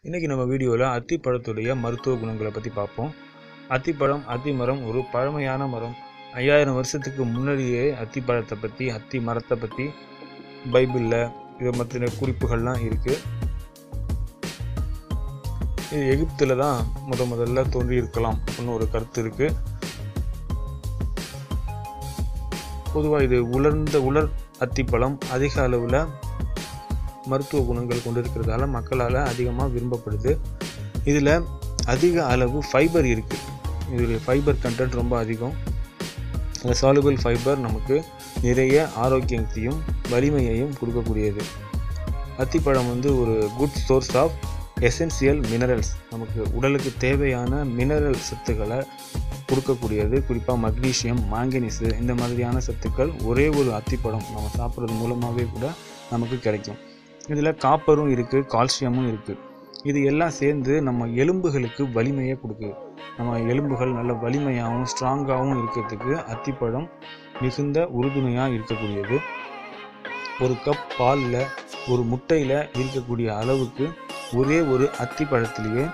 இன்றைக்கி நம்ம வீடியோவில் அத்திப்பழத்துடைய மருத்துவ குணங்களை பற்றி பார்ப்போம் அத்திப்பழம் அத்திமரம் ஒரு பழமையான மரம் ஐயாயிரம் வருஷத்துக்கு முன்னாடியே அத்திப்பழத்தை பற்றி அத்தி மரத்தை பற்றி பைபிளில் இதை பற்றின குறிப்புகள்லாம் இருக்குது இது எகிப்தில் தான் முத முதல்ல தோன்றி இருக்கலாம் அப்படின்னு ஒரு கருத்து இருக்குது பொதுவாக இது உலர்ந்த உலர் அத்திப்பழம் அதிக அளவில் மருத்துவ குணங்கள் கொண்டிருக்கிறதால மக்களால் அதிகமாக விரும்பப்படுது இதில் அதிக அளவு ஃபைபர் இருக்குது இதில் ஃபைபர் கண்டென்ட் ரொம்ப அதிகம் இந்த சாலுபிள் ஃபைபர் நமக்கு நிறைய ஆரோக்கியத்தையும் வலிமையையும் கொடுக்கக்கூடியது அத்திப்பழம் வந்து ஒரு good source of essential minerals நமக்கு உடலுக்கு தேவையான மினரல் சத்துக்களை கொடுக்கக்கூடியது குறிப்பாக மக்னீஷியம் மாங்கனீஸு இந்த மாதிரியான சத்துக்கள் ஒரே ஒரு அத்திப்பழம் நம்ம சாப்பிட்றது மூலமாகவே கூட நமக்கு கிடைக்கும் இதில் காப்பரும் இருக்குது கால்சியமும் இருக்குது இது எல்லாம் சேர்ந்து நம்ம எலும்புகளுக்கு வலிமையை கொடுக்குது நம்ம எலும்புகள் நல்ல வலிமையாகவும் ஸ்ட்ராங்காகவும் இருக்கிறதுக்கு அத்திப்பழம் மிகுந்த உறுதுணையாக இருக்கக்கூடியது ஒரு கப் பாலில் ஒரு முட்டையில் இருக்கக்கூடிய அளவுக்கு ஒரே ஒரு அத்திப்பழத்திலேயே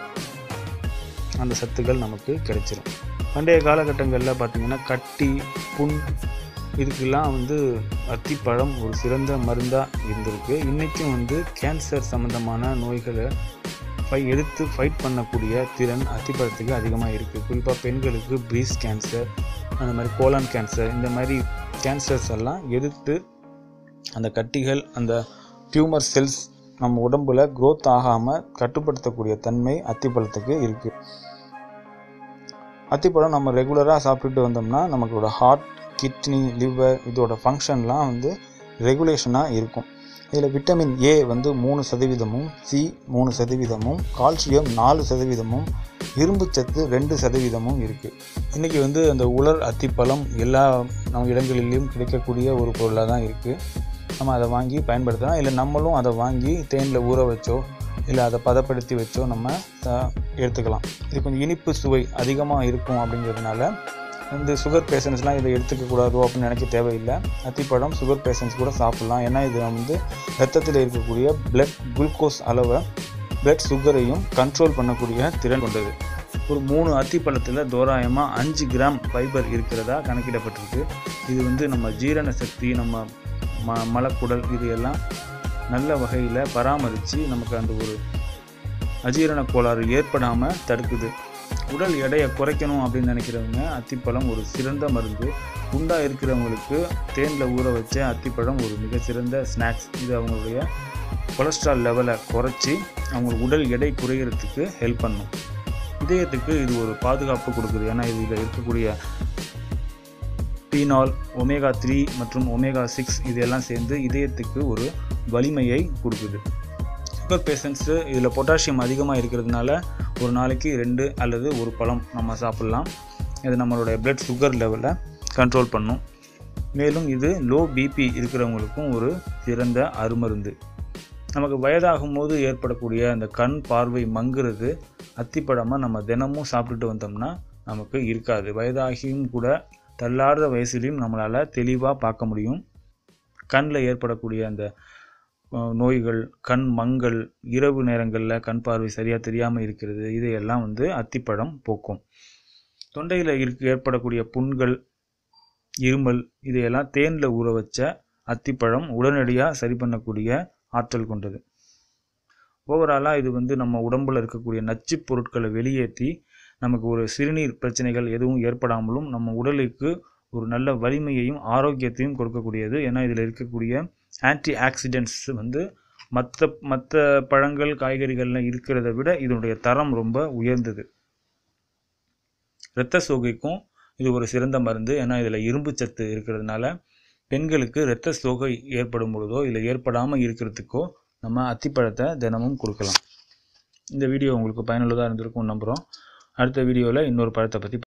அந்த சத்துக்கள் நமக்கு கிடைச்சிரும் பண்டைய காலகட்டங்களில் பார்த்திங்கன்னா கட்டி புண் இதுக்கெல்லாம் வந்து அத்திப்பழம் ஒரு சிறந்த மருந்தாக இருந்திருக்கு இன்றைக்கும் வந்து கேன்சர் சம்மந்தமான நோய்களை ஃபை எடுத்து ஃபைட் பண்ணக்கூடிய திறன் அத்திப்பழத்துக்கு அதிகமாக இருக்குது குறிப்பாக பெண்களுக்கு பிரீஸ்ட் கேன்சர் அந்த மாதிரி கோலான் கேன்சர் இந்த மாதிரி கேன்சர்ஸ் எல்லாம் எதிர்த்து அந்த கட்டிகள் அந்த டியூமர் செல்ஸ் நம்ம உடம்புல க்ரோத் ஆகாமல் கட்டுப்படுத்தக்கூடிய தன்மை அத்திப்பழத்துக்கு இருக்குது அத்திப்பழம் நம்ம ரெகுலராக சாப்பிட்டுட்டு வந்தோம்னா நமக்கோட ஹார்ட் கிட்னி லிவர் இதோட ஃபங்க்ஷன்லாம் வந்து ரெகுலேஷனாக இருக்கும் இதில் விட்டமின் ஏ வந்து மூணு சதவீதமும் சி மூணு சதவீதமும் கால்சியம் நாலு சதவீதமும் இரும்புச்சத்து ரெண்டு சதவீதமும் இருக்குது இன்றைக்கி வந்து அந்த உலர் அத்திப்பழம் எல்லா நம்ம இடங்களிலையும் கிடைக்கக்கூடிய ஒரு பொருளாக தான் இருக்குது நம்ம அதை வாங்கி பயன்படுத்தலாம் இல்லை நம்மளும் அதை வாங்கி தேனில் ஊற வச்சோ இல்லை அதை பதப்படுத்தி வச்சோ நம்ம எடுத்துக்கலாம் இது கொஞ்சம் இனிப்பு சுவை அதிகமாக இருக்கும் அப்படிங்கிறதுனால இந்த சுகர் பேஷண்ட்ஸ்லாம் இதை எடுத்துக்கக்கூடாதோ அப்படின்னு நினைக்க தேவையில்லை அத்திப்பழம் சுகர் பேஷண்ட்ஸ் கூட சாப்பிட்லாம் ஏன்னா இது வந்து ரத்தத்தில் இருக்கக்கூடிய பிளட் குளுக்கோஸ் அளவை பிளட் சுகரையும் கண்ட்ரோல் பண்ணக்கூடிய திறன் கொண்டது ஒரு மூணு அத்திப்பழத்தில் தோராயமாக அஞ்சு கிராம் ஃபைபர் இருக்கிறதா கணக்கிடப்பட்டிருக்கு இது வந்து நம்ம ஜீரண சக்தி நம்ம ம மலக்குடல் இது எல்லாம் நல்ல வகையில் பராமரித்து நமக்கு அந்த ஒரு அஜீரண கோளாறு ஏற்படாமல் தடுக்குது உடல் எடையை குறைக்கணும் அப்படின்னு நினைக்கிறவங்க அத்திப்பழம் ஒரு சிறந்த மருந்து குண்டாக இருக்கிறவங்களுக்கு தேனில் ஊற வச்ச அத்திப்பழம் ஒரு மிக சிறந்த ஸ்நாக்ஸ் இது அவங்களுடைய கொலஸ்ட்ரால் லெவலை குறைச்சி அவங்க உடல் எடை குறைகிறதுக்கு ஹெல்ப் பண்ணும் இதயத்துக்கு இது ஒரு பாதுகாப்பு கொடுக்குது ஏன்னா இதில் இருக்கக்கூடிய பீனால் ஒமேகா த்ரீ மற்றும் ஒமேகா சிக்ஸ் இதெல்லாம் சேர்ந்து இதயத்துக்கு ஒரு வலிமையை கொடுக்குது சுகர் பேஷண்ட்ஸு இதில் பொட்டாசியம் அதிகமாக இருக்கிறதுனால ஒரு நாளைக்கு ரெண்டு அல்லது ஒரு பழம் நம்ம சாப்பிட்லாம் இது நம்மளுடைய பிளட் சுகர் லெவலை கண்ட்ரோல் பண்ணும் மேலும் இது லோ பிபி இருக்கிறவங்களுக்கும் ஒரு சிறந்த அருமருந்து நமக்கு வயதாகும் போது ஏற்படக்கூடிய அந்த கண் பார்வை மங்குறது அத்திப்பழமாக நம்ம தினமும் சாப்பிட்டுட்டு வந்தோம்னா நமக்கு இருக்காது வயதாகியும் கூட தள்ளாடுற வயசுலையும் நம்மளால் தெளிவாக பார்க்க முடியும் கண்ணில் ஏற்படக்கூடிய அந்த நோய்கள் கண் மங்கள் இரவு நேரங்களில் கண் பார்வை சரியாக தெரியாமல் இருக்கிறது இதையெல்லாம் வந்து அத்திப்பழம் போக்கும் தொண்டையில் இருக்க ஏற்படக்கூடிய புண்கள் இருமல் இதையெல்லாம் தேனில் ஊற வச்ச அத்திப்பழம் உடனடியாக சரி பண்ணக்கூடிய ஆற்றல் கொண்டது ஓவராலாக இது வந்து நம்ம உடம்பில் இருக்கக்கூடிய நச்சு பொருட்களை வெளியேற்றி நமக்கு ஒரு சிறுநீர் பிரச்சனைகள் எதுவும் ஏற்படாமலும் நம்ம உடலுக்கு ஒரு நல்ல வலிமையையும் ஆரோக்கியத்தையும் கொடுக்கக்கூடியது ஏன்னா இதில் இருக்கக்கூடிய ஆன்டி ஆக்சிடென்ட்ஸ் வந்து மற்ற மற்ற பழங்கள் காய்கறிகளில் இருக்கிறத விட இதனுடைய தரம் ரொம்ப உயர்ந்தது இரத்த சோகைக்கும் இது ஒரு சிறந்த மருந்து ஏன்னா இதில் இரும்பு சத்து இருக்கிறதுனால பெண்களுக்கு இரத்த சோகை ஏற்படும் பொழுதோ இல்லை ஏற்படாமல் இருக்கிறதுக்கோ நம்ம அத்திப்பழத்தை தினமும் கொடுக்கலாம் இந்த வீடியோ உங்களுக்கு பயனுள்ளதாக இருந்திருக்கும் நம்புகிறோம் அடுத்த வீடியோவில் இன்னொரு பழத்தை பற்றி